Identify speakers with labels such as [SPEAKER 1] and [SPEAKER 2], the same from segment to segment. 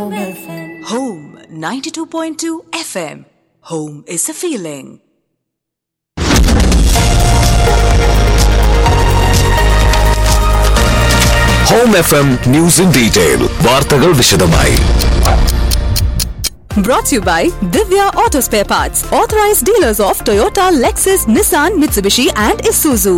[SPEAKER 1] Home 92.2 FM. Home is a feeling.
[SPEAKER 2] Home F M news in detail വാർത്തകൾ വിശദമായി
[SPEAKER 1] Brought to you by Divya Auto Spare Parts, authorized dealers of Toyota, Lexus, Nissan, Mitsubishi, and Isuzu.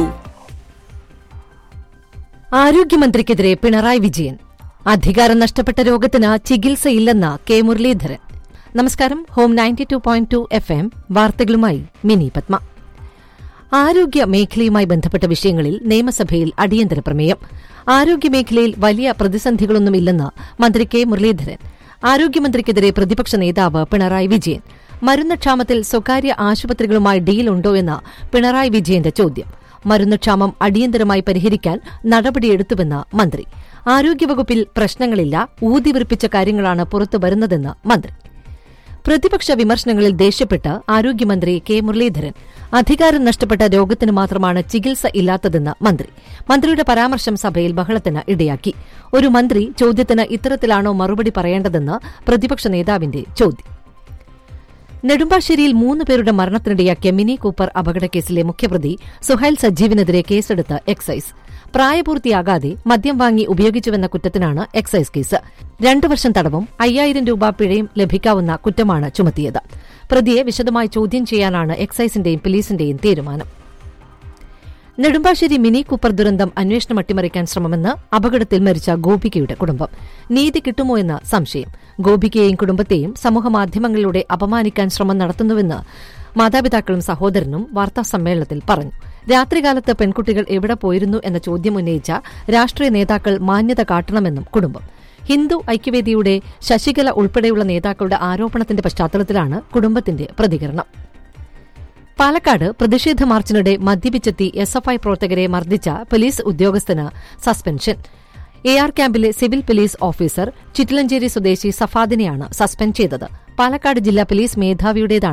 [SPEAKER 3] ആരോഗ്യമന്ത്രിക്കെതിരെ Pinarayi Vijayan അധികാരം നഷ്ടപ്പെട്ട രോഗത്തിന് ചികിത്സയില്ലെന്ന് K Muraleedharan നമസ്കാരം home ninety two point two F M വാർത്തകളുമായി മിനി പത്മ ആരോഗ്യ മേഖലയുമായി ബന്ധപ്പെട്ട വിഷയങ്ങളിൽ നിയമസഭയിൽ അടിയന്തര പ്രമേയം ആരോഗ്യമേഖലയിൽ വലിയ പ്രതിസന്ധികളൊന്നുമില്ലെന്ന് മന്ത്രി കെ മുരളീധരൻ ആരോഗ്യമന്ത്രിക്കെതിരെ പ്രതിപക്ഷ നേതാവ് പിണറായി വിജയൻ മരുന്നുക്ഷാമത്തിൽ സ്വകാര്യ ആശുപത്രികളുമായി ഡീലുണ്ടോ എന്ന പിണറായി വിജയന്റെ ചോദ്യം മരുന്നുക്ഷാമം അടിയന്തരമായി പരിഹരിക്കാൻ നടപടിയെടുത്തുവെന്ന് മന്ത്രി ആരോഗ്യവകുപ്പിൽ പ്രശ്നങ്ങളില്ല ഊതിവിറിപ്പിച്ച കാര്യങ്ങളാണ് പുറത്തു വരുന്നതെന്ന് മന്ത്രി പ്രതിപക്ഷ വിമർശനങ്ങളിൽ ദേഷ്യപ്പെട്ട് ആരോഗ്യമന്ത്രി കെ മുരളീധരൻ അധികാരം നഷ്ടപ്പെട്ട രോഗത്തിന് മാത്രമാണ് ചികിത്സ ഇല്ലാത്തതെന്ന് മന്ത്രി മന്ത്രിയുടെ പരാമർശം സഭയിൽ ബഹളത്തിന് ഇടയാക്കി ഒരു മന്ത്രി ചോദ്യത്തിന് ഇത്തരത്തിലാണോ മറുപടി പറയേണ്ടതെന്ന് പ്രതിപക്ഷ നേതാവിന്റെ ചോദ്യം നെടുമ്പാശ്ശേരിയിൽ മൂന്ന് പേരുടെ മരണത്തിനിടയാക്കിയ മിനി കൂപ്പർ അപകടക്കേസിലെ മുഖ്യപ്രതി സുഹൈൽ സജീവിനെതിരെ കേസെടുത്ത് എക്സൈസ് പ്രായപൂർത്തിയാകാതെ മദ്യം വാങ്ങി ഉപയോഗിച്ചുവെന്ന കുറ്റത്തിനാണ് എക്സൈസ് കേസ് രണ്ടു വർഷം തടവും അയ്യായിരം രൂപ പിഴയും ലഭിക്കാവുന്ന കുറ്റമാണ് ചുമത്തിയത് പ്രതിയെ വിശദമായി ചോദ്യം ചെയ്യാനാണ് എക്സൈസിന്റെയും പോലീസിന്റെയും തീരുമാനം നെടുമ്പാശ്ശേരി മിനി കൂപ്പർ ദുരന്തം അന്വേഷണം അട്ടിമറിക്കാൻ ശ്രമമെന്ന് അപകടത്തിൽ മരിച്ച ഗോപികയുടെ കുടുംബം നീതി കിട്ടുമോ എന്ന സംശയം ഗോപികയെയും കുടുംബത്തെയും സമൂഹമാധ്യമങ്ങളിലൂടെ അപമാനിക്കാൻ ശ്രമം നടത്തുന്നുവെന്ന് മാതാപിതാക്കളും സഹോദരനും വാർത്താസമ്മേളനത്തിൽ പറഞ്ഞു രാത്രികാലത്ത് പെൺകുട്ടികൾ എവിടെ പോയിരുന്നു എന്ന ചോദ്യം ഉന്നയിച്ച രാഷ്ട്രീയ നേതാക്കൾ മാന്യത കാട്ടണമെന്നും കുടുംബം ഹിന്ദു ഐക്യവേദിയുടെ ശശികല ഉൾപ്പെടെയുള്ള നേതാക്കളുടെ ആരോപണത്തിന്റെ പശ്ചാത്തലത്തിലാണ് കുടുംബത്തിന്റെ പ്രതികരണം പാലക്കാട് പ്രതിഷേധ മാർച്ചിനിടെ മദ്യപിച്ചെത്തി എസ് എഫ് ഐ പ്രവർത്തകരെ മർദ്ദിച്ച പോലീസ് ഉദ്യോഗസ്ഥന് സസ്പെൻഷൻ എ ആർ ക്യാമ്പിലെ സിവിൽ പോലീസ് ഓഫീസർ ചിറ്റിലഞ്ചേരി സ്വദേശി സഫാദിനെയാണ് സസ്പെൻഡ് ചെയ്തത് പാലക്കാട് ജില്ലാ പോലീസ് മേധാവിയുടേതാണ്